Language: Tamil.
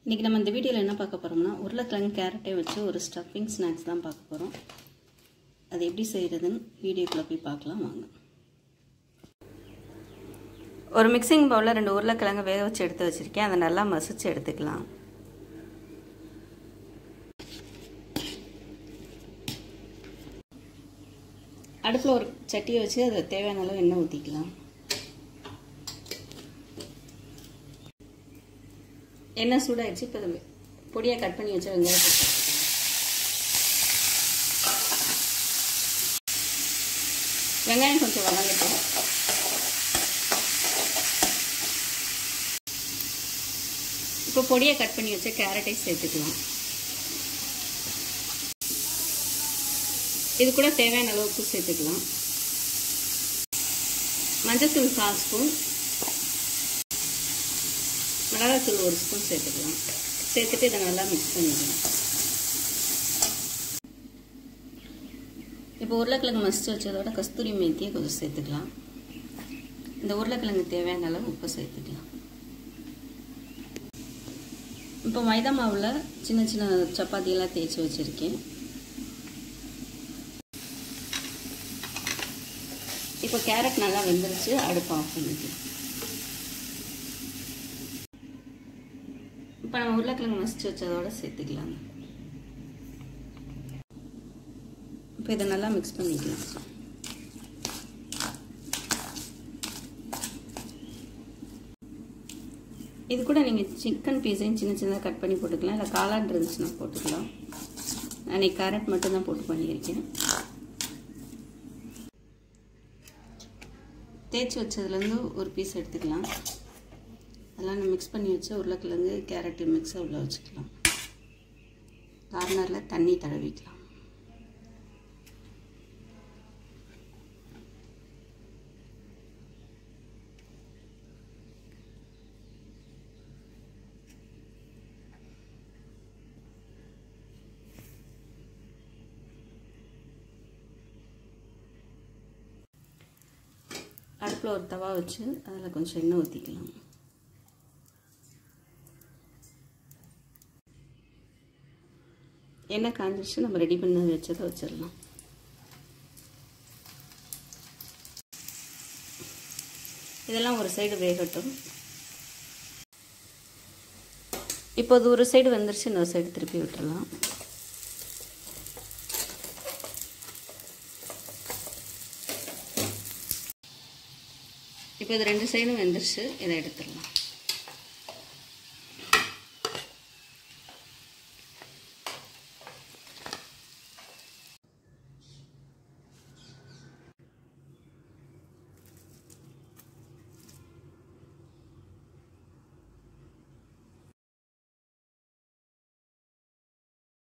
இன்றைக்கி நம்ம இந்த வீடியோவில் என்ன பார்க்க போகிறோம்னா உருளைக்கிழங்கு கேரட்டை வச்சு ஒரு ஸ்டஃபிங் ஸ்நாக்ஸ் தான் பார்க்க போகிறோம் அது எப்படி செய்கிறதுன்னு வீடியோக்குள்ளே போய் பார்க்கலாம் வாங்க ஒரு மிக்சிங் பவுலில் ரெண்டு உருளைக்கிழங்கு வேக வச்சு எடுத்து வச்சுருக்கேன் அதை நல்லா மசிச்சு எடுத்துக்கலாம் அடுப்பில் ஒரு சட்டியை வச்சு அதில் தேவையான அளவு எண்ணெய் ஊற்றிக்கலாம் எண்ணெய் சூடாகிடுச்சு இப்போ பொடியாக கட் பண்ணி வச்ச வெங்காயத்தை வெங்காயம் கொஞ்சம் வதங்கட்டும் இப்போ பொடியை கட் பண்ணி வச்ச கேரட்டை சேர்த்துக்கலாம் இது கூட தேவையான அளவு உப்பு சேர்த்துக்கலாம் மஞ்சத்தூள் கால் ஸ்பூன் மிளகாத்தூள் ஒரு ஸ்பூன் சேர்த்துக்கலாம் சேர்த்துட்டு இதை நல்லா மிக்ஸ் பண்ணிக்கலாம் இப்போ உருளைக்கிழங்கு மசிச்சு வச்சதோட கஸ்தூரி மேத்தியை கொஞ்சம் சேர்த்துக்கலாம் இந்த உருளைக்கிழங்கு தேவையான அளவு உப்பு சேர்த்துக்கலாம் இப்போ மைதா மாவில் சின்ன சின்ன சப்பாத்தியெல்லாம் தேய்ச்சி வச்சுருக்கேன் இப்போ கேரட் நல்லா வெந்துருச்சு அடுப்பு ஆஃப் பண்ணிக்கலாம் இப்போ நம்ம உருளைக்கிழங்கு மசிச்சு வச்சதோட சேர்த்துக்கலாம் இப்போ இதை நல்லா மிக்ஸ் பண்ணிக்கலாம் இது கூட நீங்கள் சிக்கன் பீஸையும் சின்ன சின்னதாக கட் பண்ணி போட்டுக்கலாம் இல்லை காளான் இருந்துச்சுன்னா போட்டுக்கலாம் நான் கேரட் மட்டும்தான் போட்டு பண்ணியிருக்கேன் தேய்ச்சி வச்சதுலேருந்து ஒரு பீஸ் எடுத்துக்கலாம் அதெல்லாம் நான் மிக்ஸ் பண்ணி வச்சு உருளைக்கிழங்கு கேரட்டு மிக்ஸை உள்ளே வச்சுக்கலாம் கார்னரில் தண்ணி தடவிக்கலாம் அடுப்பில் ஒரு தவா வச்சு அதில் கொஞ்சம் எண்ணெய் ஊற்றிக்கலாம் எண்ணெய் காஞ்சிச்சு நம்ம ரெடி பண்ண வச்சதை வச்சிடலாம் இதெல்லாம் ஒரு சைடு வேகட்டும் இப்போது ஒரு சைடு வந்துருச்சு இன்னொரு சைடு திருப்பி விட்டுடலாம் இப்போ இது ரெண்டு சைடும் வெந்துருச்சு இதை எடுத்துடலாம்